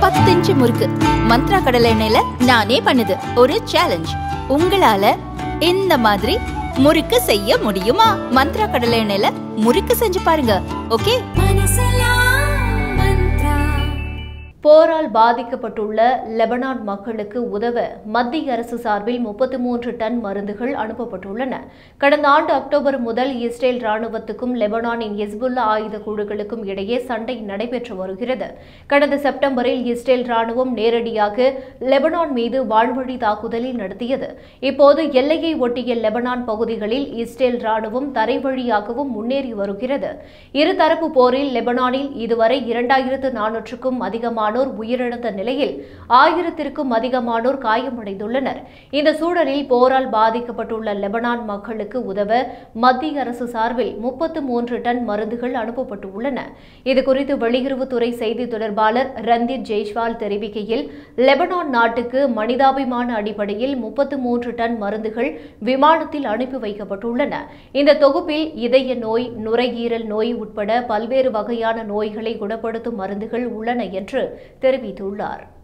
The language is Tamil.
பத்து இன்ச்சு முறுக்கு மந்த்ரா கடலை எண்ணெயில நானே பண்ணுது ஒரு சேலஞ்ச் உங்களால இந்த மாதிரி முறுக்கு செய்ய முடியுமா மந்த்ரா கடலை எண்ணெயில முறுக்கு செஞ்சு பாருங்க ஓகே போரால் பாதிக்கப்பட்டுள்ள லெபனான் மக்களுக்கு உதவ மத்திய அரசு சார்பில் முப்பத்தி மூன்று டன் மருந்துகள் அனுப்பப்பட்டுள்ளன கடந்த ஆண்டு அக்டோபர் முதல் இஸ்ரேல் ராணுவத்துக்கும் லெபனானின் ஹிஸ்புல்லா ஆயுத குழுக்களுக்கும் இடையே சண்டை நடைபெற்று வருகிறது கடந்த செப்டம்பரில் இஸ்ரேல் ராணுவம் நேரடியாக லெபனான் மீது வான்வழி தாக்குதலை நடத்தியது இப்போது எல்லையை ஒட்டிய லெபனான் பகுதிகளில் இஸ்ரேல் ராணுவம் தரை வழியாகவும் முன்னேறி வருகிறது இருதரப்பு போரில் லெபனானில் இதுவரை இரண்டாயிரத்து நானூற்றுக்கும் அதிகமானோர் உயிரிழந்த நிலையில் ஆயிரத்திற்கும் அதிகமானோர் காயமடைந்துள்ளனர் இந்த சூழலில் போரால் பாதிக்கப்பட்டுள்ள லெபனான் மக்களுக்கு உதவ மத்திய அரசு சார்பில் முப்பத்து மூன்று டன் மருந்துகள் அனுப்பப்பட்டுள்ளன இதுகுறித்து வெளியுறவுத்துறை செய்தி தொடர்பாளர் ரந்தீர் ஜெய்ஸ்வால் தெரிவிக்கையில் லெபனான் நாட்டுக்கு மனிதாபிமான அடிப்படையில் முப்பத்து மூன்று டன் மருந்துகள் விமானத்தில் அனுப்பி வைக்கப்பட்டுள்ளன இந்த தொகுப்பில் இதய நோய் நுரையீரல் நோய் உட்பட பல்வேறு வகையான நோய்களை குணப்படுத்தும் மருந்துகள் உள்ளன என்று தெரிவித்துள்ளார்